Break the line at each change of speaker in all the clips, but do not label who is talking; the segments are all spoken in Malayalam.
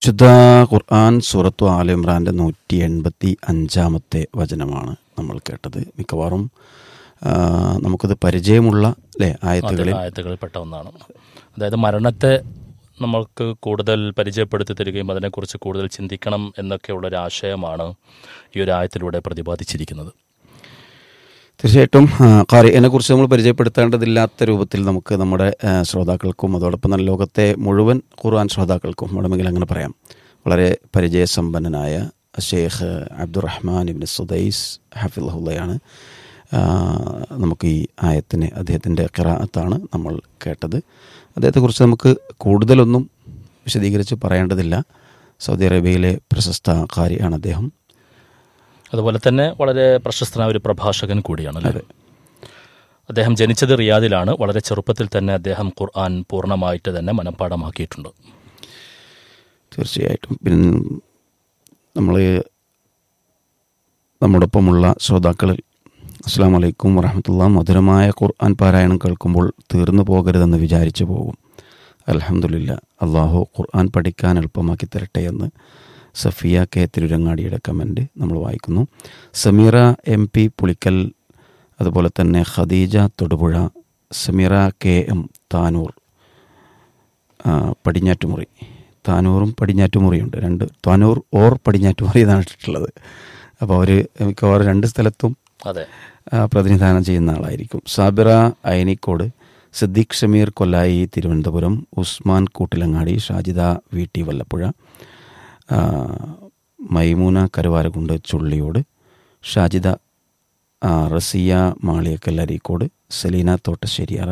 ശുദ്ധ ഖുർആൻ സൂറത്തു ആൽ ഇമ്രാൻ്റെ നൂറ്റി എൺപത്തി അഞ്ചാമത്തെ വചനമാണ് നമ്മൾ കേട്ടത് മിക്കവാറും ആ, നമുക്കത് പരിചയമുള്ള അല്ലേ ആയത്തുകളിൽ
ആയത്തുകളിൽ പെട്ട ഒന്നാണ് അതായത് മരണത്തെ നമ്മൾക്ക് കൂടുതൽ പരിചയപ്പെടുത്തി തരികയും അതിനെക്കുറിച്ച് കൂടുതൽ ചിന്തിക്കണം എന്നൊക്കെയുള്ള ഒരു ആശയമാണ് ഈ ഒരു ആയത്തിലൂടെ പ്രതിപാദിച്ചിരിക്കുന്നത്
തീർച്ചയായിട്ടും കാറിനെ കുറിച്ച് നമ്മൾ പരിചയപ്പെടുത്തേണ്ടതില്ലാത്ത രൂപത്തിൽ നമുക്ക് നമ്മുടെ ആ, ശ്രോതാക്കൾക്കും അതോടൊപ്പം തന്നെ ലോകത്തെ മുഴുവൻ ഖുർആൻ ശ്രോതാക്കൾക്കും വേണമെങ്കിൽ അങ്ങനെ പറയാം വളരെ പരിചയസമ്പന്നനായ ഷെയ്ഖ് അബ്ദുറഹ്മാൻ ഇബിൻ സുദൈസ് ഹഫിള്ളയാണ് നമുക്ക് ഈ ആയത്തിന് അദ്ദേഹത്തിൻ്റെ ഖിറാഅത്താണ് നമ്മൾ കേട്ടത് അദ്ദേഹത്തെക്കുറിച്ച് നമുക്ക് കൂടുതലൊന്നും വിശദീകരിച്ച് പറയേണ്ടതില്ല സൗദി അറേബ്യയിലെ പ്രശസ്ത കാരിയാണ് അദ്ദേഹം
അതുപോലെ തന്നെ വളരെ പ്രശസ്തനായ ഒരു പ്രഭാഷകൻ കൂടിയാണ് അല്ലേ അദ്ദേഹം ജനിച്ചത് റിയാദിലാണ് വളരെ ചെറുപ്പത്തിൽ തന്നെ അദ്ദേഹം ഖുർആൻ പൂർണ്ണമായിട്ട് തന്നെ മനഃപ്പാടമാക്കിയിട്ടുണ്ട്
തീർച്ചയായിട്ടും പിന്നെ നമ്മൾ നമ്മോടൊപ്പമുള്ള ശ്രോതാക്കളിൽ അസ്സാം വലൈക്കും വറഹമത്തുള്ള മധുരമായ ഖുർആൻ പാരായണം കേൾക്കുമ്പോൾ തീർന്നു പോകരുതെന്ന് വിചാരിച്ചു പോകും അലഹമുല്ല അള്ളാഹു ഖുർആൻ പഠിക്കാൻ എളുപ്പമാക്കി തരട്ടെ എന്ന് സഫിയ കെ തിരുരങ്ങാടിയുടെ കമൻറ്റ് നമ്മൾ വായിക്കുന്നു സമീറ എം പി പുളിക്കൽ അതുപോലെ തന്നെ ഖദീജ തൊടുപുഴ സമീറ കെ എം താനൂർ ആ, പടിഞ്ഞാറ്റുമുറി താനൂറും പടിഞ്ഞാറ്റുമുറിയുണ്ട് രണ്ട് താനൂർ ഓർ പടിഞ്ഞാറ്റുമുറി എന്നാണ് ഇട്ടിട്ടുള്ളത് അപ്പോൾ അവർ മിക്കവാറും രണ്ട് സ്ഥലത്തും
അതെ
ആ, പ്രതിനിധാനം ചെയ്യുന്ന ആളായിരിക്കും സാബിറ അയനിക്കോട് സിദ്ദീഖ് ഷമീർ കൊല്ലായി തിരുവനന്തപുരം ഉസ്മാൻ കൂട്ടിലങ്ങാടി ഷാജിദ വി ടി വല്ലപ്പുഴ ആ, മൈമൂന കരുവാരകുണ്ട് ചുള്ളിയോട് ഷാജിദ ആ, റസിയ മാളിയക്കൽ അരീക്കോട് സലീന തോട്ടശ്ശേരിയറ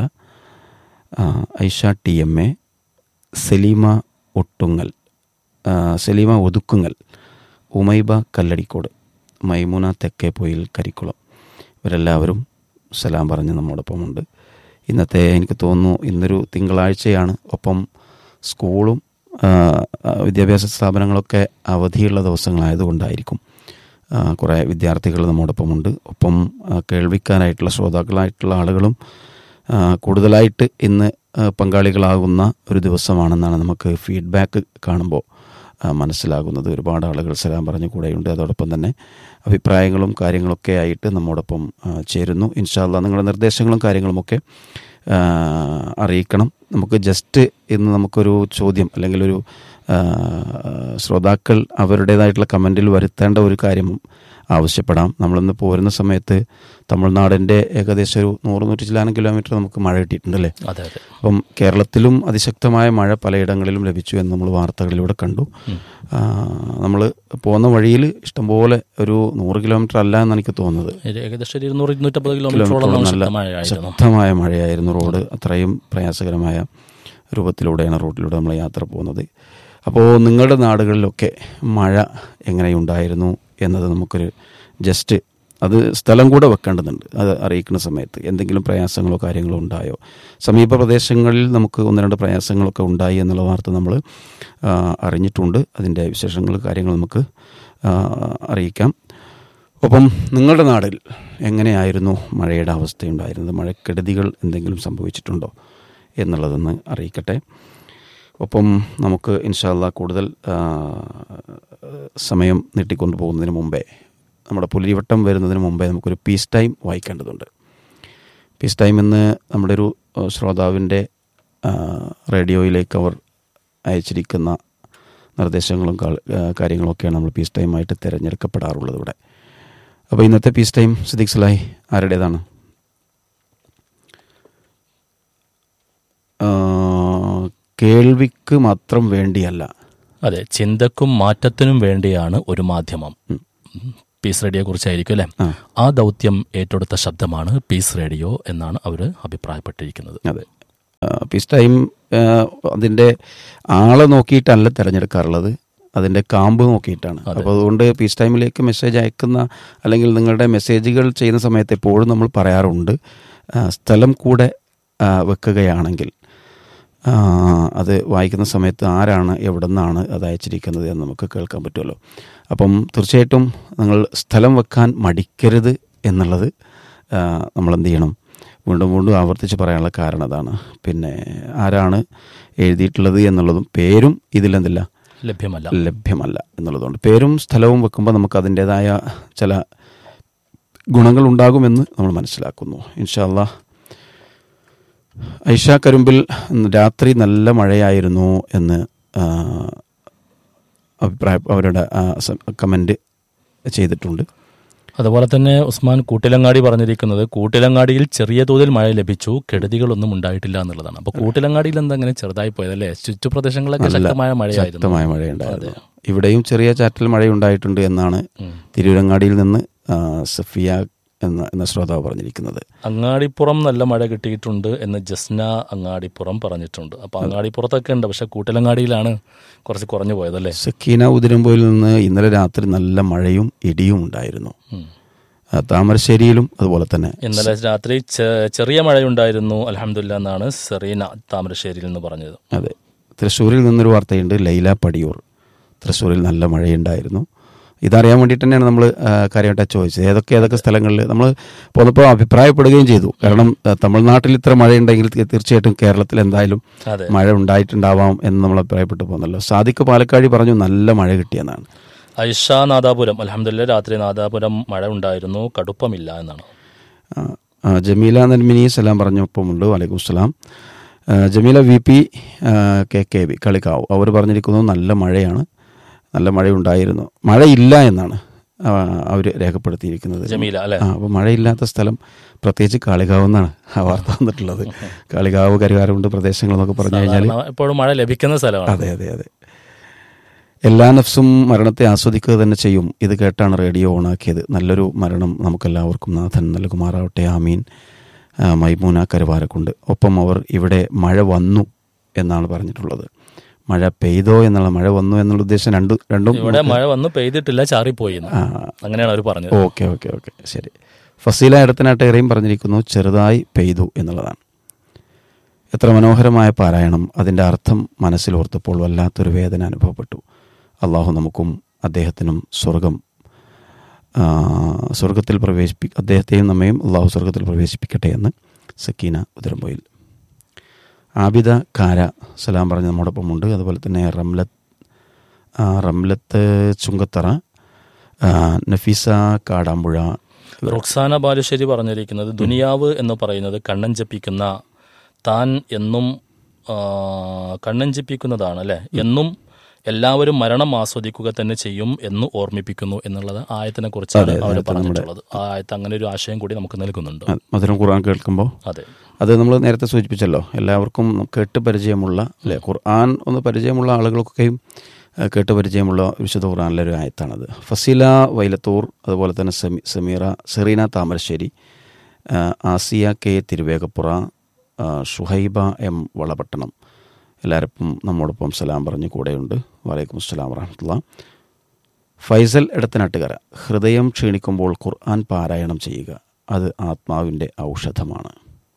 ആ, Aisha T M A Saleema Ottungal ആ, സലീമ ഒതുക്കുങ്ങൽ ഉമൈബ കല്ലടിക്കോട് മൈമുന തെക്കേപ്പൊയിൽ കരിക്കുളം ഇവരെല്ലാവരും സലാം പറഞ്ഞ് നമ്മോടൊപ്പമുണ്ട് ഇന്നത്തെ എനിക്ക് തോന്നുന്നു ഇന്നൊരു തിങ്കളാഴ്ചയാണ് ഒപ്പം സ്കൂളും ആ, ആ, വിദ്യാഭ്യാസ സ്ഥാപനങ്ങളൊക്കെ അവധിയുള്ള ദിവസങ്ങളായതുകൊണ്ടായിരിക്കും ആ, കുറേ വിദ്യാർത്ഥികൾ നമ്മോടൊപ്പമുണ്ട് ഒപ്പം ആ, കേൾവിക്കാനായിട്ടുള്ള ശ്രോതാക്കളായിട്ടുള്ള ആളുകളും ആ, കൂടുതലായിട്ട് ഇന്ന് ആ, പങ്കാളികളാകുന്ന ഒരു ദിവസമാണെന്നാണ് നമുക്ക് ഫീഡ്ബാക്ക് കാണുമ്പോൾ ആ, മനസ്സിലാകുന്നത് ഒരുപാട് ആളുകൾ സലാം പറഞ്ഞു കൂടെയുണ്ട് അതോടൊപ്പം തന്നെ അഭിപ്രായങ്ങളും കാര്യങ്ങളൊക്കെ ആയിട്ട് നമ്മോടൊപ്പം ആ, ചേരുന്നു ഇൻഷാല്ല നിങ്ങളുടെ നിർദ്ദേശങ്ങളും കാര്യങ്ങളുമൊക്കെ ആ, അറിയിക്കണം നമുക്ക് ജസ്റ്റ് ഇന്ന് നമുക്കൊരു ചോദ്യം അല്ലെങ്കിൽ ഒരു ആ, ശ്രോതാക്കൾ അവരുടേതായിട്ടുള്ള കമൻറ്റിൽ വരുത്തേണ്ട ഒരു കാര്യം ആവശ്യപ്പെടാം നമ്മളിന്ന് പോരുന്ന സമയത്ത് തമിഴ്നാടിൻ്റെ ഏകദേശം ഒരു നൂറ് നൂറ്റി ചില്ലാനം കിലോമീറ്റർ നമുക്ക് മഴ കിട്ടിയിട്ടുണ്ടല്ലേ
അതെ അതെ
അപ്പം കേരളത്തിലും അതിശക്തമായ മഴ പലയിടങ്ങളിലും ലഭിച്ചു എന്ന് നമ്മൾ വാർത്തകളിലൂടെ കണ്ടു നമ്മൾ പോകുന്ന വഴിയിൽ ഇഷ്ടംപോലെ ഒരു നൂറ് കിലോമീറ്റർ അല്ല എന്ന് എനിക്ക് തോന്നുന്നത്
ഇത് ഏകദേശം ഒരു ഇരുന്നൂറ് ഇരുന്നൂറ്റമ്പത് കിലോമീറ്ററോളം
നല്ല
ശക്തമായിരുന്നു
ശക്തമായ മഴയായിരുന്നു റോഡ് അത്രയും പ്രയാസകരമായ രൂപത്തിലൂടെയാണ് റോഡിലൂടെ നമ്മൾ യാത്ര പോകുന്നത് അപ്പോൾ നിങ്ങളുടെ നാടുകളിലൊക്കെ മഴ എങ്ങനെയുണ്ടായിരുന്നു എന്നത് നമുക്കൊരു ജസ്റ്റ് അത് സ്ഥലം കൂടെ വെക്കേണ്ടതുണ്ട് അത് അറിയിക്കുന്ന സമയത്ത് എന്തെങ്കിലും പ്രയാസങ്ങളോ കാര്യങ്ങളോ ഉണ്ടായോ സമീപ പ്രദേശങ്ങളിൽ നമുക്ക് ഒന്ന് രണ്ട് പ്രയാസങ്ങളൊക്കെ ഉണ്ടായി എന്നുള്ള വാർത്ത നമ്മൾ ആ, അറിഞ്ഞിട്ടുണ്ട് അതിൻ്റെ വിശേഷങ്ങൾ കാര്യങ്ങൾ നമുക്ക് ആ, അറിയിക്കാം ഒപ്പം നിങ്ങളുടെ നാട്ടിൽ എങ്ങനെയായിരുന്നു മഴയുടെ അവസ്ഥയുണ്ടായിരുന്നത് മഴക്കെടുതികൾ എന്തെങ്കിലും സംഭവിച്ചിട്ടുണ്ടോ എന്നുള്ളതൊന്ന് അറിയിക്കട്ടെ ഒപ്പം നമുക്ക് ഇൻഷാല്ല കൂടുതൽ ആ, സമയം നീട്ടിക്കൊണ്ടു പോകുന്നതിന് മുമ്പേ നമ്മുടെ പുലിവട്ടം വരുന്നതിന് മുമ്പേ നമുക്കൊരു പീസ് ടൈം വായിക്കേണ്ടതുണ്ട് പീസ് ടൈം എന്ന് നമ്മുടെ ഒരു ആ, ശ്രോതാവിൻ്റെ ആ, റേഡിയോയിലേക്ക് അവർ അയച്ചിരിക്കുന്ന നിർദ്ദേശങ്ങളും കാ- ആ, കാര്യങ്ങളൊക്കെയാണ് നമ്മൾ പീസ് ടൈമായിട്ട് തിരഞ്ഞെടുക്കപ്പെടാറുള്ളത് ഇവിടെ അപ്പോൾ ഇന്നത്തെ പീസ് ടൈം സിദ്ദീഖ് സലാഹി ആരുടേതാണ് ആ, കേൾവിക്ക് മാത്രം വേണ്ടിയല്ല
അതെ ചിന്തക്കും മാറ്റത്തിനും വേണ്ടിയാണ് ഒരു മാധ്യമം പീസ് റേഡിയോയെ കുറിച്ചായിരിക്കും അല്ലേ
ആ.
ആ ദൗത്യം ഏറ്റെടുത്ത ശബ്ദമാണ് പീസ് റേഡിയോ എന്നാണ് അവർ അഭിപ്രായപ്പെട്ടിരിക്കുന്നത്
അതെ ആ, പീസ് ടൈം ആ, അതിൻ്റെ ആളെ നോക്കിയിട്ടല്ല തിരഞ്ഞെടുക്കാറുള്ളത് അതിൻ്റെ കാമ്പ് നോക്കിയിട്ടാണ് അപ്പോൾ അതുകൊണ്ട് പീസ് ടൈമിലേക്ക് മെസ്സേജ് അയക്കുന്ന അല്ലെങ്കിൽ നിങ്ങളുടെ മെസ്സേജുകൾ ചെയ്യുന്ന സമയത്ത് എപ്പോഴും നമ്മൾ പറയാറുണ്ട് ആ, സ്ഥലം കൂടെ ആ, വെക്കുകയാണെങ്കിൽ ആ, അത് വായിക്കുന്ന സമയത്ത് ആരാണ് എവിടെ നിന്നാണ് അത് അയച്ചിരിക്കുന്നത് എന്ന് നമുക്ക് കേൾക്കാൻ പറ്റുമല്ലോ അപ്പം തീർച്ചയായിട്ടും നിങ്ങൾ സ്ഥലം വെക്കാൻ മടിക്കരുത് എന്നുള്ളത് ആ, നമ്മൾ എന്ത് ചെയ്യണം വീണ്ടും വീണ്ടും ആവർത്തിച്ച് പറയാനുള്ള കാരണം അതാണ് പിന്നെ ആരാണ് എഴുതിയിട്ടുള്ളത് എന്നുള്ളതും പേരും ഇതിലെന്തില്ല
ലഭ്യമല്ല
ലഭ്യമല്ല എന്നുള്ളതുകൊണ്ട് പേരും സ്ഥലവും വെക്കുമ്പോൾ നമുക്ക് അതിൻ്റെതായ ചില ഗുണങ്ങൾ ഉണ്ടാകുമെന്ന് നമ്മൾ മനസ്സിലാക്കുന്നു ഇൻഷാല്ല ഐഷ കരുമ്പിൽ രാത്രി നല്ല മഴയായിരുന്നു എന്ന് ആ, അഭിപ്രായം അവരുടെ കമൻ്റ് ചെയ്തിട്ടുണ്ട്
അതുപോലെ തന്നെ ഉസ്മാൻ കൂട്ടിലങ്ങാടി പറഞ്ഞിരിക്കുന്നത് കൂട്ടിലങ്ങാടിയിൽ ചെറിയ തോതിൽ മഴ ലഭിച്ചു കെടുതികളൊന്നും ഉണ്ടായിട്ടില്ല എന്നുള്ളതാണ് അപ്പൊ കൂട്ടിലങ്ങാടിയിൽ എന്താ അങ്ങനെ ചെറുതായി പോയത് അല്ലേ ചുറ്റുപ്രദേശങ്ങളിലൊക്കെ ശക്തമായ മഴയായിരുന്നു
ശക്തമായ മഴയുണ്ടായിരുന്നു ഇവിടെയും ചെറിയ ചാറ്റൽ മഴയുണ്ടായിട്ടുണ്ട് എന്നാണ് തിരൂരങ്ങാടിയിൽ നിന്ന് ആ, സഫിയ എന്ന എന്ന ശ്രോതാവ് പറഞ്ഞിരിക്കുന്നത്
അങ്ങാടിപ്പുറം നല്ല മഴ കിട്ടിയിട്ടുണ്ട് എന്ന് ജസ്ന അങ്ങാടിപ്പുറം പറഞ്ഞിട്ടുണ്ട് അപ്പൊ അങ്ങാടിപ്പുറത്തൊക്കെ ഉണ്ട് പക്ഷെ കൂട്ടിലങ്ങാടിയിലാണ് കുറച്ച് കുറഞ്ഞു പോയതല്ലേ
സക്കീന ഉതിരമ്പോയിൽ നിന്ന് ഇന്നലെ രാത്രി നല്ല മഴയും ഇടിയും ഉണ്ടായിരുന്നു
ഉം.
ആ, താമരശ്ശേരിയിലും അതുപോലെ തന്നെ
ഇന്നലെ രാത്രി ചെ- ചെറിയ മഴയുണ്ടായിരുന്നു അലഹമില്ല എന്നാണ് സെറീന താമരശ്ശേരിയിൽ നിന്ന് പറഞ്ഞത്
അതെ തൃശ്ശൂരിൽ നിന്നൊരു വാർത്തയുണ്ട് ലൈല പടിയൂർ തൃശ്ശൂരിൽ നല്ല മഴയുണ്ടായിരുന്നു ഇതറിയാൻ വേണ്ടിയിട്ട് തന്നെയാണ് നമ്മൾ കാര്യമായിട്ട് ചോദിച്ചത് ഏതൊക്കെ ഏതൊക്കെ സ്ഥലങ്ങളിൽ നമ്മൾ പോന്നപ്പോൾ അഭിപ്രായപ്പെടുകയും ചെയ്തു കാരണം ആ, തമിഴ്നാട്ടിൽ ഇത്ര മഴയുണ്ടെങ്കിൽ തീ- തീർച്ചയായിട്ടും കേരളത്തിൽ എന്തായാലും
അതെ
മഴ ഉണ്ടായിട്ടുണ്ടാവാം എന്ന് നമ്മൾ അഭിപ്രായപ്പെട്ടു പോകുന്നല്ലോ സാദിഖ് പാലക്കാടി പറഞ്ഞു നല്ല മഴ കിട്ടിയെന്നാണ്
ഐഷ നാദാപുരം അലഹമില്ല രാത്രി നാദാപുരം മഴ ഉണ്ടായിരുന്നു കടുപ്പമില്ല എന്നാണ്
ആ, ആ, ജമീല നന്മിനി സലാം പറഞ്ഞൊപ്പമുണ്ട് വലൈക്കും സ്സലാം ആ, ജമീല വി പി ആ, കെ കെ ബി കളിക്കാവ് അവർ പറഞ്ഞിരിക്കുന്നത് നല്ല മഴയാണ് നല്ല മഴയുണ്ടായിരുന്നു മഴയില്ല എന്നാണ് അവർ രേഖപ്പെടുത്തിയിരിക്കുന്നത്
ജമീല അല്ലെ
ആ അപ്പോൾ മഴയില്ലാത്ത സ്ഥലം പ്രത്യേകിച്ച് കാളികാവ് എന്നാണ് ആ വാർത്ത വന്നിട്ടുള്ളത് കാളികാവ് കരുവാരുണ്ട് പ്രദേശങ്ങൾ എന്നൊക്കെ പറഞ്ഞു കഴിഞ്ഞാൽ
എപ്പോഴും മഴ ലഭിക്കുന്ന സ്ഥലമാണ്
അതെ അതെ അതെ എല്ലാ നഫ്സും മരണത്തെ ആസ്വദിക്കുക തന്നെ ചെയ്യും ഇത് കേട്ടാണ് റേഡിയോ ഓണാക്കിയത് നല്ലൊരു മരണം നമുക്കെല്ലാവർക്കും നാഥൻ നൽകുമാറാവട്ടെ ആമീൻ ആ, മൈമൂന കരുവാരക്കുണ്ട് ഒപ്പം അവർ ഇവിടെ മഴ വന്നു എന്നാണ് പറഞ്ഞിട്ടുള്ളത് മഴ പെയ്തോ എന്നുള്ള മഴ വന്നു എന്നുള്ള ഉദ്ദേശം രണ്ടു രണ്ടും
ഇവിടെ മഴ വന്ന് പെയ്തിട്ടില്ല ചാറിപ്പോയി എന്ന്.
ആ,
അങ്ങനെയാണ് അവർ പറഞ്ഞത്
ഓക്കെ ഓക്കെ ഓക്കെ ശരി ഫസീല ഇടത്തനാട്ടേറെയും പറഞ്ഞിരിക്കുന്നു ചെറുതായി പെയ്തു എന്നുള്ളതാണ് എത്ര മനോഹരമായ പാരായണം അതിൻ്റെ അർത്ഥം മനസ്സിലോർത്തപ്പോൾ വല്ലാത്തൊരു വേദന അനുഭവപ്പെട്ടു അള്ളാഹു നമുക്കും അദ്ദേഹത്തിനും സ്വർഗം ആ, സ്വർഗത്തിൽ പ്രവേശിപ്പി അദ്ദേഹത്തെയും നമ്മയും അള്ളാഹു സ്വർഗത്തിൽ പ്രവേശിപ്പിക്കട്ടെ എന്ന് സക്കീന ഉദരമ്പൊയിൽ ആബിദ കാര സലാം പറഞ്ഞ് നമ്മോടൊപ്പം ഉണ്ട് അതുപോലെ തന്നെ റംലത്ത് ആ, റംലത്ത് ചുങ്കത്തറ ആ, നഫീസ കാടാമ്പുഴ
റുക്സാന ബാലുശ്ശേരി പറഞ്ഞിരിക്കുന്നത് ദുനിയാവ് എന്ന് പറയുന്നത് കണ്ണഞ്ചപ്പിക്കുന്ന താൻ എന്നും ആ, കണ്ണഞ്ചിപ്പിക്കുന്നതാണ് അല്ലെ എന്നും എല്ലാവരും മരണം ആസ്വദിക്കുക തന്നെ ചെയ്യും എന്ന് ഓർമ്മിപ്പിക്കുന്നു എന്നുള്ളത് ആയത്തിനെ കുറിച്ചാണ് അവർ പറഞ്ഞിട്ടുള്ളത് ആ ആയത്ത് അങ്ങനെ ഒരു ആശയം കൂടി നമുക്ക് നൽകുന്നുണ്ട്
ആ, മധുരം ഖുർആൻ കേൾക്കുമ്പോൾ
അതെ
അത് നമ്മൾ നേരത്തെ സൂചിപ്പിച്ചല്ലോ എല്ലാവർക്കും കേട്ട് പരിചയമുള്ള അല്ലെ ഖുർആൻ ഒന്ന് പരിചയമുള്ള ആളുകൾക്കൊക്കെയും ആ, കേട്ട് പരിചയമുള്ള വിശുദ്ധ ഖുർആനിലെ ഒരു ആയത്താണത് ഫസീല വൈലത്തൂർ അതുപോലെ തന്നെ സമി സമീറ സെറീന താമരശ്ശേരി ആ, ആസിയ കെ തിരുവേഗപ്പുറ ആ, ഷുഹൈബ എം വളപട്ടണം എല്ലാവർക്കും നമ്മോടൊപ്പം സലാം പറഞ്ഞ് കൂടെയുണ്ട് വലൈക്കും അസ്സലാം വറഹമത്തുള്ള ഫൈസൽ എടത്തനാട്ടുകര ഹൃദയം ക്ഷീണിക്കുമ്പോൾ ഖുർആൻ പാരായണം ചെയ്യുക അത് ആത്മാവിൻ്റെ ഔഷധമാണ്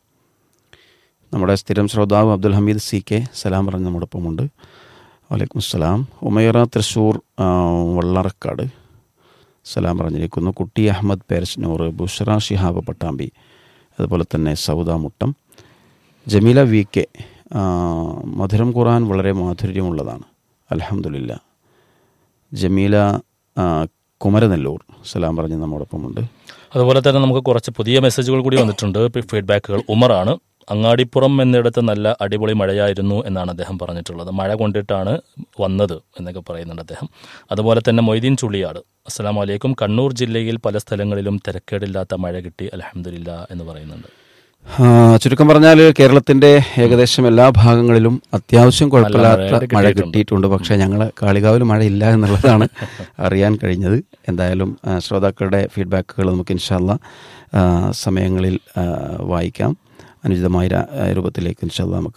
നമ്മുടെ സ്ഥിരം ശ്രോതാവ് അബ്ദുൽ ഹമീദ് സി കെ സലാം പറഞ്ഞ് നമ്മോടൊപ്പമുണ്ട് വലൈക്കും അസ്സലാം ഉമൈറ തൃശ്ശൂർ ആ, വള്ളറക്കാട് സലാം പറഞ്ഞിരിക്കുന്നു കുട്ടി അഹമ്മദ് പേരസ്നൂർ ബുഷറ ഷിഹാബ് പട്ടാമ്പി അതുപോലെ തന്നെ സൗദ മുട്ടം ജമീല വി കെ ആ, മധുരം ഖുറാൻ വളരെ മാധുര്യമുള്ളതാണ് അലഹമുല്ല ജമീല ആ, കുമരനെല്ലൂർ സലാം പറഞ്ഞ് നമ്മോടൊപ്പമുണ്ട്
അതുപോലെ തന്നെ നമുക്ക് കുറച്ച് പുതിയ മെസ്സേജുകൾ കൂടി വന്നിട്ടുണ്ട് ഫീഡ്ബാക്കുകൾ ഉമറാണ് അങ്ങാടിപ്പുറം എന്നിടത്ത് നല്ല അടിപൊളി മഴയായിരുന്നു എന്നാണ് അദ്ദേഹം പറഞ്ഞിട്ടുള്ളത് മഴ കൊണ്ടിട്ടാണ് വന്നത് എന്നൊക്കെ പറയുന്നുണ്ട് അദ്ദേഹം അതുപോലെ തന്നെ മൊയ്തീൻ ചുള്ളിയാട് അസ്സലാം വലൈക്കും കണ്ണൂർ ജില്ലയിൽ പല സ്ഥലങ്ങളിലും തിരക്കേടില്ലാത്ത മഴ കിട്ടി അലഹമില്ല എന്ന് പറയുന്നുണ്ട്
ആ, ചുരുക്കം പറഞ്ഞാൽ കേരളത്തിന്റെ ഏകദേശം എല്ലാ ഭാഗങ്ങളിലും അത്യാവശ്യം കുഴപ്പമില്ലാത്ത
മഴ
മഴ കിട്ടിയിട്ടുണ്ട് പക്ഷേ ഞങ്ങൾ കാളികാവിൽ മഴയില്ല എന്നുള്ളതാണ് അറിയാൻ കഴിഞ്ഞത് എന്തായാലും ആ, ശ്രോതാക്കളുടെ ഫീഡ്ബാക്കുകൾ നമുക്ക് ഇൻഷാല്ല സമയങ്ങളിൽ ആ, വായിക്കാം അനുചിതമായ ര- രൂപത്തിലേക്ക് ഇൻഷാല്ല നമുക്ക്